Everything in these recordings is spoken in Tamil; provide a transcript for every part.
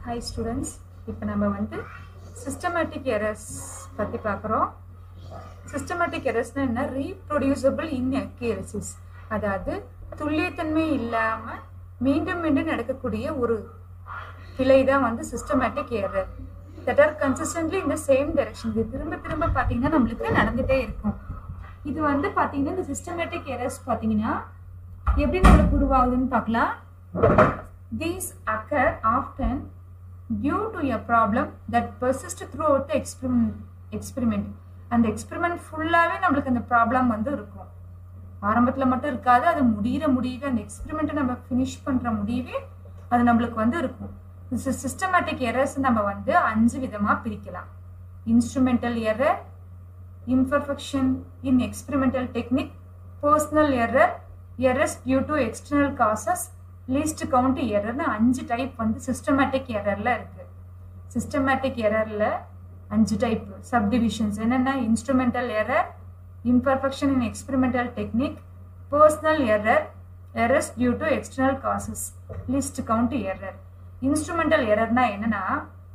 ஹாய் ஸ்டூடெண்ட்ஸ் இப்போ நம்ம வந்து சிஸ்டமேட்டிக் எரர்ஸ் பற்றி பார்க்குறோம் சிஸ்டமேட்டிக் எரர்ஸ்னால் என்ன ரீப்ரொடியூசபிள் இன்அக்யூரசிஸ் அதாவது துல்லியத்தன்மை இல்லாமல் மீண்டும் மீண்டும் நடக்கக்கூடிய ஒரு பிழை தான் வந்து systematic error that are consistently இந்த சேம் டைரக்ஷன் இது திரும்ப திரும்ப பார்த்தீங்கன்னா நம்மளுக்கு நடந்துகிட்டே இருக்கும் இது வந்து பார்த்தீங்கன்னா இந்த சிஸ்டமேட்டிக் எரர்ஸ் பார்த்தீங்கன்னா எப்படி நம்மளுக்கு உருவாகுதுன்னு பார்க்கலாம் These occur often due to a problem that persists throughout the experiment. experiment. அந்த எக்ஸ்பெரிமெண்ட் ஃபுல்லாகவே நம்மளுக்கு அந்த ப்ராப்ளம் வந்து இருக்கும் ஆரம்பத்தில் மட்டும் இருக்காது அது முடிகிற முடியவே அந்த எக்ஸ்பெரிமெண்ட்டை நம்ம ஃபினிஷ் பண்ணுற முடியவே அது நம்மளுக்கு வந்து இருக்கும் சிஸ்டமேட்டிக் எரர்ஸ் நம்ம வந்து அஞ்சு விதமாக பிரிக்கலாம் instrumental error imperfection in experimental technique, personal error, errors due to external causes, least count errorனு அஞ்சு டைப் வந்து சிஸ்டமேட்டிக் எரர்ல இருக்கு சிஸ்டமேட்டிக் எரர்ல அஞ்சு டைப் சப்டிவிஷன்ஸ் என்னென்ன instrumental error imperfection in experimental technique personal error errors due to external causes least count error instrumental எரர்னா என்னன்னா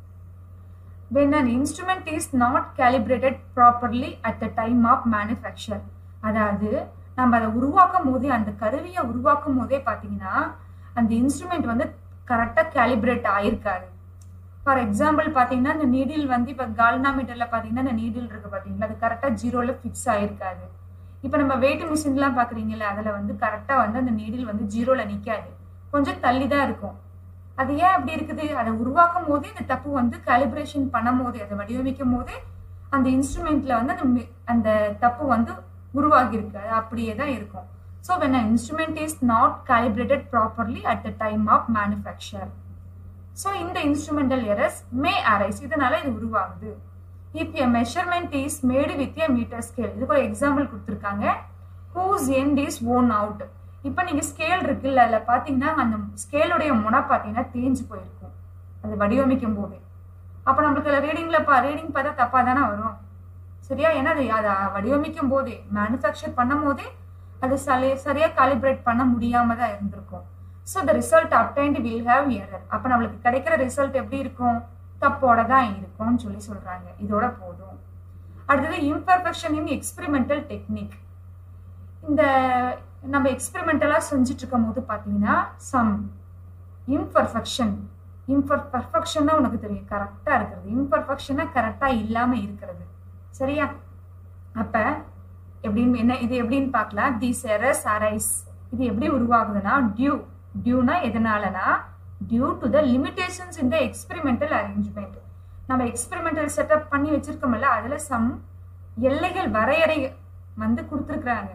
when an instrument is not calibrated properly at the time of manufacture அதாவது நம்ம அதை உருவாக்கும் போதே அந்த கருவியை உருவாக்கும் போதே பார்த்தீங்கன்னா அந்த இன்ஸ்ட்ருமெண்ட் வந்து கரெக்டாக கேலிப்ரேட் ஆயிருக்காது ஃபார் எக்ஸாம்பிள் பார்த்தீங்கன்னா இந்த நீடில் வந்து இப்போ கால்னாமீட்டரில் பார்த்தீங்கன்னா இந்த நீடில் இருக்கு பார்த்தீங்களா அது கரெக்டாக ஜீரோவில் ஃபிக்ஸ் ஆயிருக்காது இப்போ நம்ம வெயிட் மிஷின்லாம் பார்க்குறீங்கல்ல அதில் வந்து கரெக்டாக வந்து அந்த நீடில் வந்து ஜீரோவில் நிற்காது கொஞ்சம் தள்ளி தான் இருக்கும் அது ஏன் அப்படி இருக்குது அதை உருவாக்கும் போதே இந்த தப்பு வந்து காலிப்ரேஷன் பண்ணும் போதே அதை வடிவமைக்கும் போதே அந்த இன்ஸ்ட்ருமெண்ட்ல வந்து அந்த அந்த தப்பு வந்து உருவாகி இருக்கு அது அப்படியே தான் இருக்கும் so when a instrument is not calibrated properly at the time of manufacture so இந்த இன்ஸ்ட்ருமெண்டல் எரர்ஸ் மே அரைஸ் இதனால இது உருவாகுது if a measurement is made with a meter scale இதுக்கு ஒரு எக்ஸாம்பிள் கொடுத்துருக்காங்க whose end is worn out இப்போ நீங்க ஸ்கேல் இருக்குல்ல அதில் பார்த்தீங்கன்னா அந்த ஸ்கேலுடைய முனை பார்த்தீங்கன்னா தேஞ்சு போயிருக்கும் அது வடிவமைக்கும் போது அப்போ நம்மளுக்கு அதில் ரீடிங்ல பா ரீடிங் பார்த்தா தப்பாக தானே வரும் சரியா ஏன்னா அது அதை வடிவமைக்கும் போதே மேனுஃபேக்சர் பண்ணும் போதே அது சரி சரியாக காலிப்ரேட் பண்ண முடியாம தான் இருந்திருக்கும் so the result obtained will have error அப்போ நம்மளுக்கு கிடைக்கிற ரிசல்ட் எப்படி இருக்கும் தப்போட தான் இருக்கும்னு சொல்லி சொல்றாங்க இதோட போதும் அடுத்தது இம்பர்ஃபெக்ஷன் இன் எக்ஸ்பெரிமெண்டல் டெக்னிக் இந்த நம்ம எக்ஸ்பெரிமெண்டலாக செஞ்சுட்டு இருக்கும் போது பார்த்தீங்கன்னா சம் இம்பர்ஃபெக்ஷன் இம்பர் பர்ஃபெக்ஷன்னா உனக்கு தெரியும் கரெக்டாக இருக்கிறது இம்பர்ஃபெக்ஷனா கரெக்டாக இல்லாமல் இருக்கிறது சரியா அப்போ எப்படின்னு என்ன இது எப்படின்னு பார்க்கலாம் தீஸ் எரர்ஸ் அரைஸ் இது எப்படி உருவாகுதுன்னா டியூ டியூனா எதனாலனா டியூ டு த லிமிடேஷன்ஸ் இந்த எக்ஸ்பெரிமெண்டல் அரேஞ்ச்மெண்ட் நம்ம எக்ஸ்பெரிமெண்டல் செட்டப் பண்ணி வச்சிருக்கோம்ல அதில் சம் எல்லைகள் வரையறை வந்து கொடுத்துருக்குறாங்க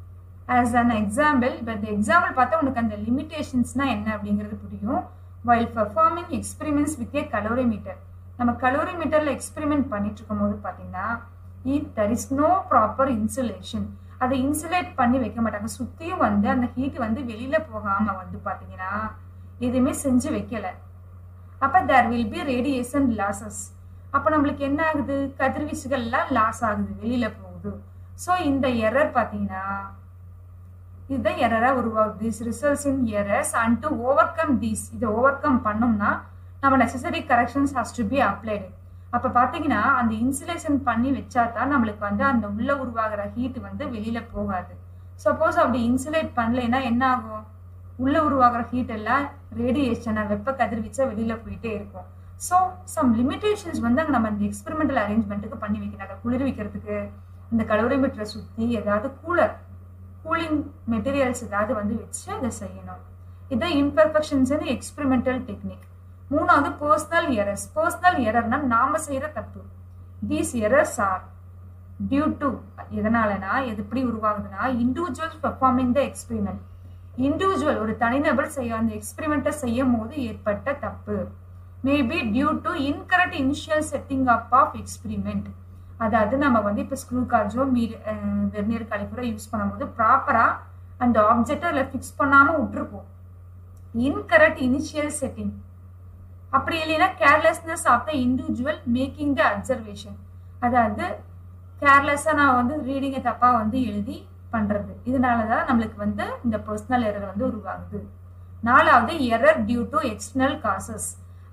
ஆஸ் அன் எக்ஸாம்பிள் இப்போ இந்த எக்ஸாம்பிள் பார்த்தா உனக்கு அந்த லிமிடேஷன்ஸ்னா என்ன அப்படிங்கிறது புரியும் while performing experiments with a calorimeter நம்ம கலோரி மீட்டரில் எக்ஸ்பெரிமெண்ட் பண்ணிட்டு இருக்கும் போது பார்த்தீங்கன்னா if there is no proper insulation அதை இன்சுலேட் பண்ணி வைக்க மாட்டாங்க சுற்றியும் வந்து அந்த ஹீட் வந்து வெளியில போகாம வந்து பார்த்தீங்கன்னா எதுவுமே செஞ்சு வைக்கல அப்போ there will be radiation losses அப்போ நம்மளுக்கு என்ன ஆகுது கதிர்வீச்சுகள்லாம் லாஸ் ஆகுது வெளியில போகுது ஸோ இந்த எரர் பார்த்தீங்கன்னா இதுதான் எரரா உருவாகுது this results in errors and to overcome these இதை ஓவர் கம் பண்ணோம்னா நம்ம necessary corrections has to be applied அப்போ பார்த்தீங்கன்னா அந்த இன்சுலேஷன் பண்ணி வச்சா தான் நம்மளுக்கு வந்து அந்த உள்ள உருவாகிற ஹீட் வந்து வெளியில போகாது சப்போஸ் அப்படி இன்சுலேட் பண்ணலைன்னா என்ன ஆகும் உள்ள உருவாகிற ஹீட் எல்லாம் ரேடியேஷனா வெப்ப கதிர்வீச்சா வெளியில போயிட்டே இருக்கும் ஸோ சம் லிமிடேஷன்ஸ் வந்து அங்கே நம்ம இந்த எக்ஸ்பெரிமெண்டல் அரேஞ்ச்மெண்ட்டுக்கு பண்ணி வைக்கணும் அதை குளிர்விக்கிறதுக்கு இந்த கலோரிமீட்டரை சுற்றி ஏதாவது கூலர் கூலிங் மெட்டீரியல்ஸ் ஏதாவது வந்து வச்சு அதை செய்யணும் இதுதான் இம்பர்ஃபெக்ஷன்ஸ் எக்ஸ்பெரிமெண்டல் டெக்னிக் மூணாவது பர்சனல் எரர்ஸ் பர்சனல் எரர்னா நாம செய்யற தப்பு these errors are due to எதனாலனா எது எப்படி உருவாகுதுன்னா individual performing the experiment individual ஒரு தனிநபர் செய்ய அந்த எக்ஸ்பெரிமெண்ட்டை செய்யும் போது ஏற்பட்ட தப்பு maybe due to incorrect initial setting up of experiment அதாவது நம்ம வந்து இப்போ ஸ்க்ரூ கார்ஜோ மீர் வெர்னியர் கலிஃபரோ யூஸ் பண்ணும்போது ப்ராப்பராக அந்த ஆப்ஜெக்டை அதில் ஃபிக்ஸ் பண்ணாமல் விட்டுருப்போம் இன்கரெக்ட் இனிஷியல் செட்டிங் அப்படி இல்லைன்னா carelessness of the individual making the observation அதாவது கேர்லெஸ்ஸாக நான் வந்து ரீடிங்கை தப்பாக வந்து எழுதி பண்ணுறது இதனால தான் நம்மளுக்கு வந்து இந்த பர்சனல் எரர் வந்து உருவாகுது நாலாவது error due to external causes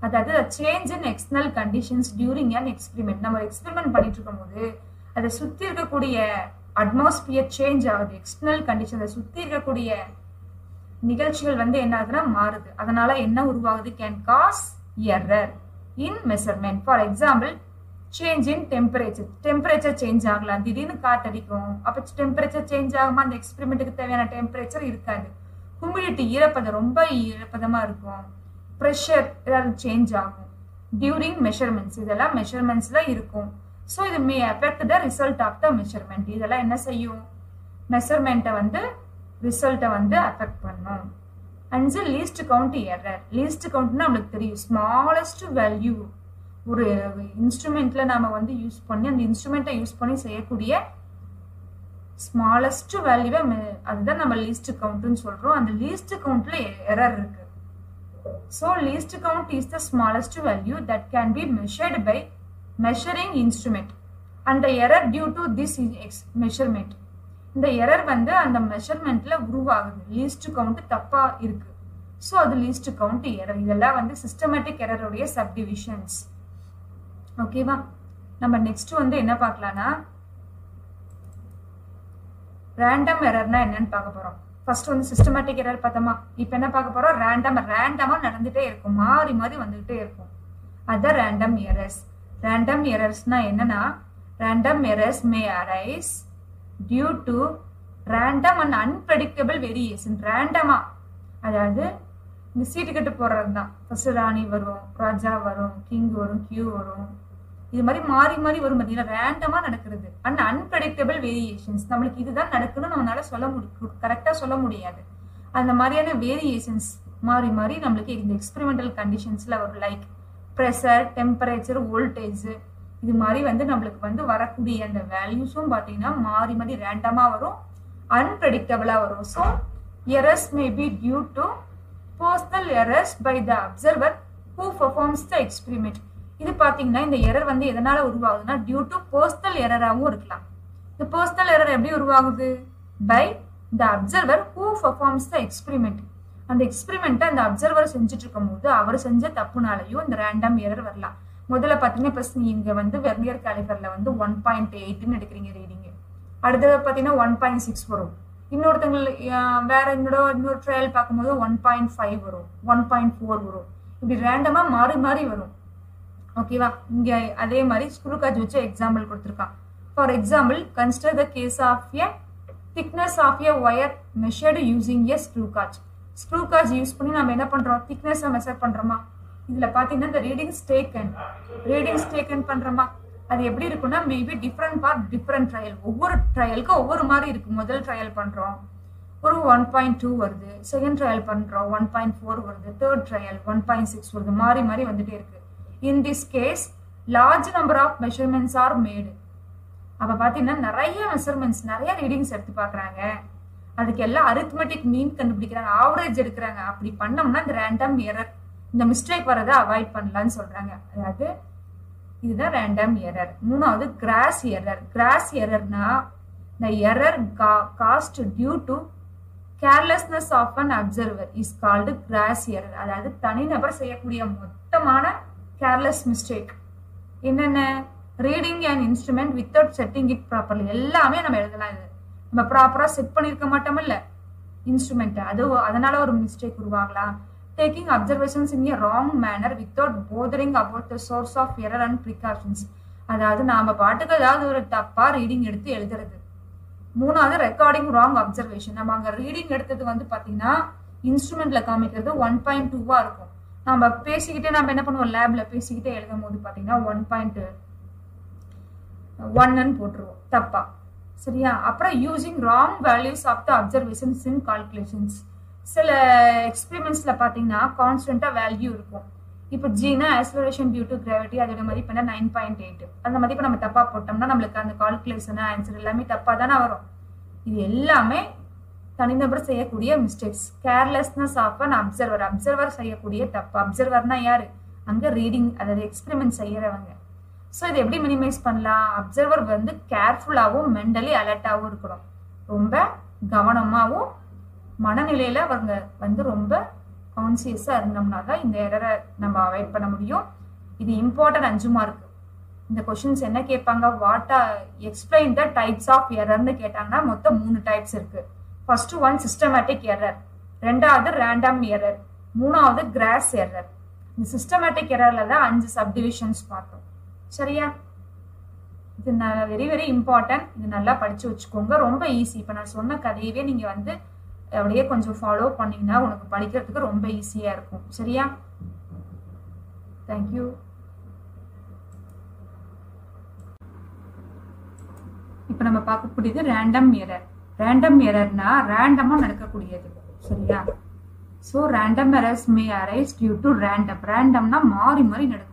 அதாவது change in external conditions during an experiment நம்ம எக்ஸ்பெரிமெண்ட் பண்ணிட்டு இருக்கும் போது அதை சுத்தி இருக்கக்கூடிய அட்மாஸ்பியர் சேஞ்ச் ஆகுது எக்ஸ்டர்னல் கண்டிஷன் அதை சுத்தி இருக்கக்கூடிய நிகழ்ச்சிகள் வந்து என்ன ஆகுதுன்னா மாறுது அதனால என்ன உருவாகுது can cause error in measurement for example change in temperature temperature change ஆகலாம் திடீர்னு காத்தடிக்கும் அப்ப டெம்பரேச்சர் சேஞ்ச் ஆகுமா அந்த எக்ஸ்பெரிமெண்ட்டுக்கு தேவையான டெம்பரேச்சர் இருக்காது ஹுமிடிட்டி ஈரப்பதம் ரொம்ப ஈரப்பதமா இருக்கும் ப்ரெஷர் ஏதாவது சேஞ்ச் ஆகும் டியூரிங் மெஷர்மெண்ட்ஸ் இதெல்லாம் மெஷர்மெண்ட்ஸ்ல இருக்கும் ஸோ இது may affect the result of the measurement இதெல்லாம் என்ன செய்யும் மெஷர்மெண்ட்டை வந்து ரிசல்ட்டை வந்து அஃபெக்ட் பண்ணும் அஞ்சு லீஸ்ட் கவுண்ட் எரர் லீஸ்ட் கவுண்ட்னா நம்மளுக்கு தெரியும் ஸ்மாலஸ்ட் வேல்யூ ஒரு இன்ஸ்ட்ருமெண்ட்ல நாம வந்து யூஸ் பண்ணி அந்த இன்ஸ்ட்ருமெண்ட்டை யூஸ் பண்ணி செய்யக்கூடிய ஸ்மாலஸ்ட் வேல்யூவை அதுதான் நம்ம லீஸ்ட் கவுண்ட்னு சொல்றோம் அந்த லீஸ்ட் கவுண்ட்ல எரர் இருக்கு so least count is the smallest value that can be measured by measuring instrument அந்த error due to this measurement இந்த எரர் வந்து அந்த மெஷர்மெண்ட்ல உருவாகுது லீஸ்ட் கவுண்ட் தப்பா இருக்கு ஸோ அது லீஸ்ட் கவுண்ட் எரர் இதெல்லாம் வந்து சிஸ்டமேட்டிக் எரருடைய சப்டிவிஷன்ஸ் ஓகேவா நம்ம நெக்ஸ்ட் வந்து என்ன பார்க்கலாம்னா ரேண்டம் எரர்னா என்னன்னு பார்க்க போறோம் ஃபர்ஸ்ட் வந்து சிஸ்டமேட்டிக் எரர் பார்த்தோமா இப்போ என்ன பார்க்க போறோம் ரேண்டம் ரேண்டமா நடந்துட்டே இருக்கும் மாறி மாறி வந்துகிட்டே இருக்கும் அதான் ரேண்டம் எரர்ஸ் ரேண்டம் எரர்ஸ்னா என்னன்னா random errors may arise due to random and unpredictable variation ரேண்டமா அதாவது இந்த சீட்டு கட்டு போடுறது தான் ஃபர்ஸ்ட் ராணி வரும் ராஜா வரும் கிங் வரும் கியூ வரும் இது மாதிரி மாறி மாறி வரும் பார்த்தீங்கன்னா ரேண்டமா நடக்கிறது அண்ட் அன்பிரடிக்டபிள் வேரியேஷன்ஸ் நம்மளுக்கு இதுதான் நடக்குன்னு நம்மளால சொல்ல முடியும் கரெக்டா சொல்ல முடியாது அந்த மாதிரியான வேரியேஷன்ஸ் மாறி மாறி நம்மளுக்கு இந்த எக்ஸ்பெரிமெண்டல் கண்டிஷன்ஸ்ல வரும் லைக் ப்ரெஷர் டெம்பரேச்சர் வோல்டேஜ் இது மாதிரி வந்து நம்மளுக்கு வந்து வரக்கூடிய அந்த வேல்யூஸும் பார்த்தீங்கன்னா மாறி மாறி ரேண்டமா வரும் அன்பிரடிக்டபிளா வரும் so errors may be due to personal errors by the observer who performs the experiment இது பார்த்தீங்கன்னா இந்த எரர் வந்து எதனால உருவாகுதுன்னா டியூ டு பர்சனல் எரராகவும் இருக்கலாம் இந்த பர்சனல் எரர் எப்படி உருவாகுது by the observer who performs the experiment அந்த எக்ஸ்பெரிமெண்ட்டை அந்த அப்சர்வர் செஞ்சுட்டு இருக்கும் போது அவர் செஞ்ச தப்புனாலையும் இந்த ரேண்டம் எரர் வரலாம் முதல்ல பார்த்தீங்கன்னா இப்போ நீங்க வந்து வெர்னியர் கேலிஃபர்ல வந்து ஒன் பாயிண்ட் எயிட்னு எடுக்கிறீங்க ரீடிங் அடுத்தது பார்த்தீங்கன்னா ஒன் பாயிண்ட் சிக்ஸ் வரும் இன்னொருத்தங்க வேற இன்னொரு இன்னொரு ட்ரையல் பார்க்கும்போது ஒன் பாயிண்ட் ஃபைவ் வரும் ஒன் பாயிண்ட் ஃபோர் வரும் இப்படி ரேண்டமா மாறி மாறி வரும் ஓகேவா இங்க அதே மாதிரி ஸ்க்ரூ காஜ் வச்சு எக்ஸாம்பிள் கொடுத்துருக்கான் for example consider the case of a thickness of a wire measured using a screw gauge screw gauge use பண்ணி நம்ம என்ன பண்றோம் திக்னஸை மெஷர் பண்றோமா இதுல பாத்தீங்கன்னா இந்த ரீடிங்ஸ் டேக்கன் ரீடிங்ஸ் டேக்கன் பண்றோமா அது எப்படி இருக்கும்னா maybe different part different trial ஒவ்வொரு ட்ரையலுக்கும் ஒவ்வொரு மாதிரி இருக்கு முதல் ட்ரையல் பண்றோம் ஒரு ஒன் பாயிண்ட் டூ வருது செகண்ட் ட்ரையல் பண்றோம் ஒன் பாயிண்ட் ஃபோர் வருது third trial one point six வருது மாறி மாறி வந்துட்டே இருக்கு in this case large number of measurements are made அப்ப பாத்தீங்கன்னா நிறைய மெஷர்மெண்ட்ஸ் நிறைய ரீடிங்ஸ் எடுத்து பாக்குறாங்க அதுக்கு எல்லாம் அரித்மெட்டிக் மீன் கண்டுபிடிக்கிறாங்க ஆவரேஜ் எடுக்கிறாங்க அப்படி பண்ணோம்னா இந்த ரேண்டம் எரர் இந்த மிஸ்டேக் வரதை அவாய்ட் பண்ணலாம்னு சொல்றாங்க அதாவது இதுதான் ரேண்டம் எரர் மூணாவது கிராஸ் எரர் கிராஸ் எரர்னா இந்த error caused due to carelessness of an observer is called gross error அதாவது தனிநபர் செய்யக்கூடிய மொத்தமான கேர்லெஸ் மிஸ்டேக் என்னென்ன reading and instrument without setting it properly எல்லாமே நம்ம எழுதலாம் இது நம்ம ப்ராப்பரா செட் பண்ணிருக்க மாட்டோம்ல இன்ஸ்ட்ருமெண்ட் அது அதனால ஒரு மிஸ்டேக் உருவாகலாம் taking observations in a wrong manner without bothering about the source of error and precautions அதாவது நாம பாட்டுக்கு ஏதாவது ஒரு தப்பா ரீடிங் எடுத்து எழுதுறது மூணாவது ரெக்கார்டிங் ராங் அப்சர்வேஷன் நம்ம அங்க ரீடிங் எடுத்தது வந்து பாத்தீங்கன்னா இன்ஸ்ட்ருமெண்ட்ல காமிக்கிறது ஒன் பாயிண்ட் டூவா இருக்கும் நம்ம பேசிக்கிட்டே நம்ம என்ன பண்ணுவோம் லேப்ல பேசிக்கிட்டே எழுதும் போது பாத்தீங்கன்னா ஒன் பாயிண்ட் ஒன்னு போட்டுருவோம் தப்பா சரியா அப்புறம் using wrong values of the observations in calculations சில எக்ஸ்பெரிமெண்ட்ஸ்ல பாத்தீங்கன்னா கான்ஸ்டன்டா வேல்யூ இருக்கும் இப்போ ஜீனா ஆக்சலரேஷன் டியூ டு கிராவிட்டி அதோட மதிப்பு நைன் பாயிண்ட் எயிட் அந்த மதிப்பு நம்ம தப்பா போட்டோம்னா நம்மளுக்கு அந்த கால்குலேஷன் ஆன்சர் எல்லாமே தப்பா தானே வரும் இது எல்லாமே தனிநபர் செய்யக்கூடிய mistakes carelessness of an observer observer செய்யக்கூடிய தப்பு அப்சர்வர்னா யாரு அங்க ரீடிங் அதாவது எக்ஸ்பெரிமெண்ட் செய்யறவங்க ஸோ இதை எப்படி மினிமைஸ் பண்ணலாம் அப்சர்வர் வந்து கேர்ஃபுல்லாகவும் மென்டலி அலர்ட்டாகவும் இருக்கணும் ரொம்ப கவனமாகவும் மனநிலையில அவங்க வந்து ரொம்ப கான்சியஸாக இருந்தோம்னா தான் இந்த எரரை நம்ம அவாய்ட் பண்ண முடியும் இது இம்பார்ட்டன்ட் அஞ்சு மார்க் இந்த கொஷின்ஸ் என்ன கேட்பாங்க what explain the types of எரர்னு கேட்டாங்கன்னா மொத்தம் மூணு டைப்ஸ் இருக்கு ஃபர்ஸ்ட் ஒன் சிஸ்டமேட்டிக் எரர் ரெண்டாவது ரேண்டம் எரர் மூணாவது கிராஸ் எரர் இந்த சிஸ்டமேட்டிக் எரர்ல தான் அஞ்சு சப்டிவிஷன்ஸ் பார்த்தோம் சரியா இது வெரி வெரி இம்பார்ட்டன்ட் இது நல்லா படிச்சு வச்சுக்கோங்க ரொம்ப ஈஸி இப்போ நான் சொன்ன கதையவே நீங்க வந்து அப்படியே கொஞ்சம் ஃபாலோ பண்ணீங்கன்னா உனக்கு படிக்கிறதுக்கு ரொம்ப ஈஸியா இருக்கும் சரியா தேங்க்யூ இப்போ நம்ம பார்க்கக்கூடியது ரேண்டம் எரர் ரேண்டம் எரர்னா ரேண்டமா நடக்கக்கூடியது சரியா so random errors may arise due to random ரேண்டம்னா மாறி மாறி நடக்கும்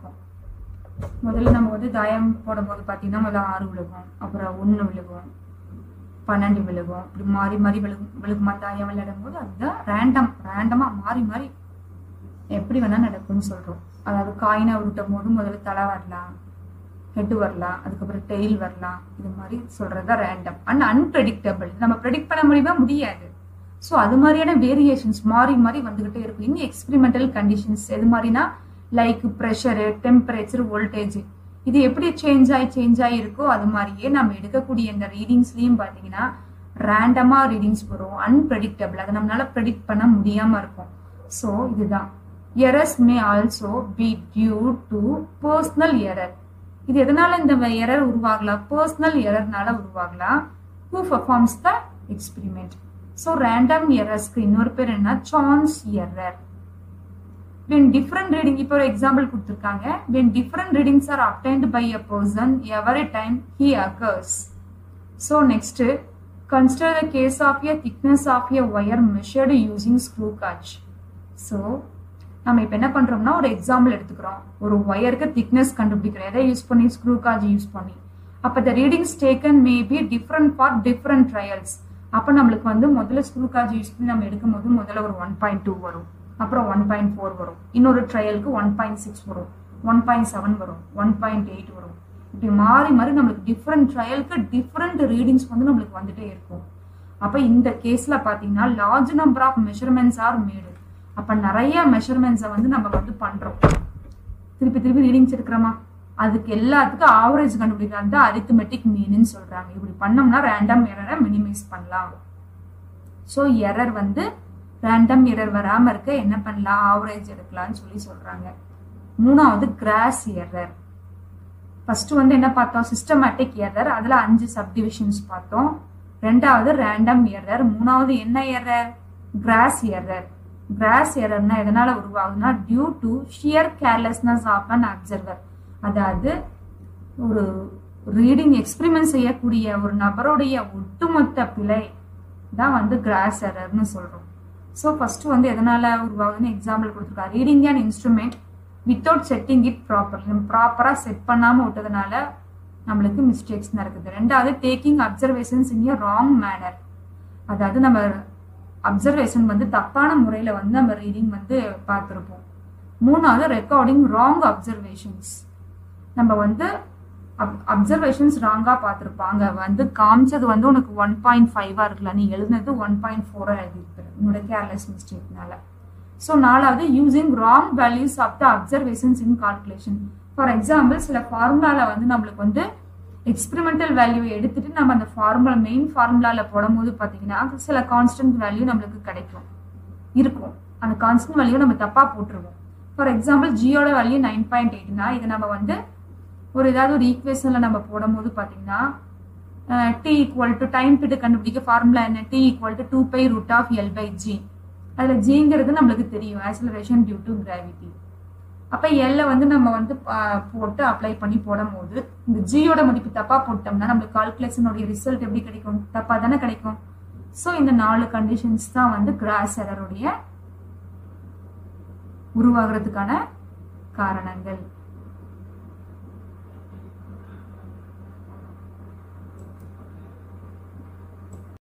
முதல்ல நம்ம வந்து தாயம் போடும்போது பார்த்தீங்கன்னா முதல்ல ஆறு விழுகும் அப்புறம் ஒன்று விழுகும் பன்னெண்டு விழுகும் இப்படி மாறி மாறி விழுகும் விழுகுமா தாயம் விளையாடும் போது அதுதான் ரேண்டம் ரேண்டமா மாறி மாறி எப்படி வேணா நடக்கும்னு சொல்றோம் அதாவது காயினை உருட்டும் போது முதல்ல தலை வரலாம் ஹெட் வரலாம் அதுக்கப்புறம் டெய்ல் வரலாம் இது மாதிரி சொல்றதா ரேண்டம் அண்ட் அன்பிரடிக்டபிள் நம்ம ப்ரெடிக்ட் பண்ண முடியுமா முடியாது ஸோ அது மாதிரியான வேரியேஷன்ஸ் மாறி மாறி வந்துகிட்டே இருக்கும் இன்னும் எக்ஸ்பெரிமெண்டல் கண்டிஷன்ஸ் எது மாதிரினா லைக் ப்ரெஷரு டெம்பரேச்சர் வோல்டேஜ் இது எப்படி சேஞ்ச் ஆகி சேஞ்ச் ஆகி இருக்கோ அது மாதிரியே நம்ம எடுக்கக்கூடிய இந்த ரீடிங்ஸ்லயும் பார்த்தீங்கன்னா ரேண்டமா ரீடிங்ஸ் வரும் அன்பிரடிக்டபிள் அதை நம்மளால ப்ரெடிக்ட் பண்ண முடியாம இருக்கும் ஸோ இதுதான் errors may also be due to personal error இது எதனால இந்த எரர் உருவாகலாம் பர்சனல் எரர்னால உருவாகலாம் who performs the experiment so random எரர்ஸ்க்கு இன்னொரு பேர் என்ன chance error when different reading இப்போ ஒரு எக்ஸாம்பிள் கொடுத்துருக்காங்க when different readings are obtained by a person every time he occurs so next consider the case of a thickness of a wire measured using screw gauge so நம்ம இப்போ என்ன பண்றோம்னா ஒரு எக்ஸாம்பிள் எடுத்துக்கிறோம் ஒரு ஒயருக்கு திக்னஸ் கண்டுபிடிக்கிறோம் எதை யூஸ் பண்ணி ஸ்க்ரூ காஜ் யூஸ் பண்ணி அப்போ the readings taken may be different for different trials அப்போ நம்மளுக்கு வந்து முதல்ல ஸ்க்ரூ காஜ் யூஸ் பண்ணி நம்ம எடுக்கும் போது முதல்ல ஒரு ஒன் பாயிண்ட் டூ வரும் அப்புறம் ஒன் பாயிண்ட் ஃபோர் வரும் இன்னொரு ட்ரையலுக்கு ஒன் பாயிண்ட் சிக்ஸ் வரும் ஒன் பாயிண்ட் செவன் வரும் ஒன் பாயிண்ட் எயிட் வரும் இப்படி மாறி மாறி நம்மளுக்கு டிஃப்ரெண்ட் ட்ரையலுக்கு டிஃப்ரெண்ட் ரீடிங்ஸ் வந்து நம்மளுக்கு வந்துட்டே இருக்கும் அப்போ இந்த கேஸ்ல பார்த்தீங்கன்னா large number of measurements are made அப்போ நிறைய மெஷர்மெண்ட்ஸை வந்து நம்ம வந்து பண்றோம் திருப்பி திருப்பி ரீடிங்ஸ் எடுக்கிறோமா அதுக்கு எல்லாத்துக்கும் ஆவரேஜ் கண்டுபிடிக்கிறது தான் அரித்மெட்டிக் மீன்னு சொல்றாங்க இப்படி பண்ணோம்னா ரேண்டம் எரரை மினிமைஸ் பண்ணலாம் ஸோ எரர் வந்து ரேண்டம் எரர் வராம இருக்க என்ன பண்ணலாம் ஆவரேஜ் எடுக்கலாம்னு சொல்லி சொல்றாங்க மூணாவது கிராஸ் எரர் ஃபர்ஸ்ட் வந்து என்ன பார்த்தோம் சிஸ்டமேட்டிக் எரர் அதுல அஞ்சு சப்டிவிஷன்ஸ் பார்த்தோம் ரெண்டாவது ரேண்டம் எரர் மூணாவது என்ன எரர் கிராஸ் எரர் கிராஸ் எரர்னா எதனால உருவாகுதுன்னா due to sheer carelessness of an observer அதாவது ஒரு ரீடிங் எக்ஸ்பிரிமெண்ட் செய்யக்கூடிய ஒரு நபருடைய ஒட்டுமொத்த பிழை தான் வந்து கிராஸ் எரர்னு சொல்றோம் ஸோ ஃபர்ஸ்ட் வந்து எதனால உருவாகுதுன்னு எக்ஸாம்பிள் கொடுத்துருக்காரு reading and instrument without setting it proper நம்ம ப்ராப்பராக செட் பண்ணாமல் விட்டதுனால நம்மளுக்கு மிஸ்டேக்ஸ் நடக்குது ரெண்டாவது taking observations in a wrong manner அதாவது நம்ம அப்சர்வேஷன் வந்து தப்பான முறையில் வந்து நம்ம ரீடிங் வந்து பார்த்துருப்போம் மூணாவது ரெக்கார்டிங் ராங் அப்சர்வேஷன்ஸ் நம்ம வந்து அப்சர்வேஷன்ஸ் ராங்காக பார்த்துருப்பாங்க வந்து காமிச்சது வந்து உனக்கு ஒன் பாயிண்ட் ஃபைவாக இருக்கலாம் நீ எழுதுனது ஒன் பாயிண்ட் ஃபோராக எழுதியிருக்கிற உன்னோட கேர்லெஸ் மிஸ்டேக்னால ஸோ நாலாவது using wrong values of the observations in calculation for example சில ஃபார்முலாவில் வந்து நம்மளுக்கு வந்து எக்ஸ்பெரிமெண்டல் வேல்யூ எடுத்துட்டு நம்ம அந்த ஃபார்முலா மெயின் ஃபார்முலாவில் போடும்போது பார்த்தீங்கன்னா சில கான்ஸ்டன்ட் வேல்யூ நம்மளுக்கு கிடைக்கும் இருக்கும் அந்த கான்ஸ்டன்ட் வேல்யூ நம்ம தப்பாக போட்டுருவோம் ஃபார் எக்ஸாம்பிள் ஜியோட வேல்யூ நைன் பாயிண்ட் எயிட்னா இதை நம்ம வந்து ஒரு ஏதாவது ஒரு ஈக்குவேஷனில் நம்ம போடும்போது பார்த்தீங்கன்னா டி ஈக்குவல் டு டைம் பிட்டு கண்டுபிடிக்க ஃபார்முலா என்ன T equal to two pi root of L by g அதில் ஜிங்கிறது நம்மளுக்கு தெரியும் ஆக்சலரேஷன் டியூ டு கிராவிட்டி அப்போ எல்ல வந்து நம்ம வந்து போட்டு அப்ளை பண்ணி போடும் போது இந்த ஜியோட மதிப்பு தப்பா போட்டோம்னா நம்மளுக்கு கால்குலேஷனுடைய ரிசல்ட் எப்படி கிடைக்கும் தப்பா தானே கிடைக்கும் ஸோ இந்த நாலு கண்டிஷன்ஸ் தான் வந்து கிராஸ் எரருடைய உருவாகிறதுக்கான காரணங்கள்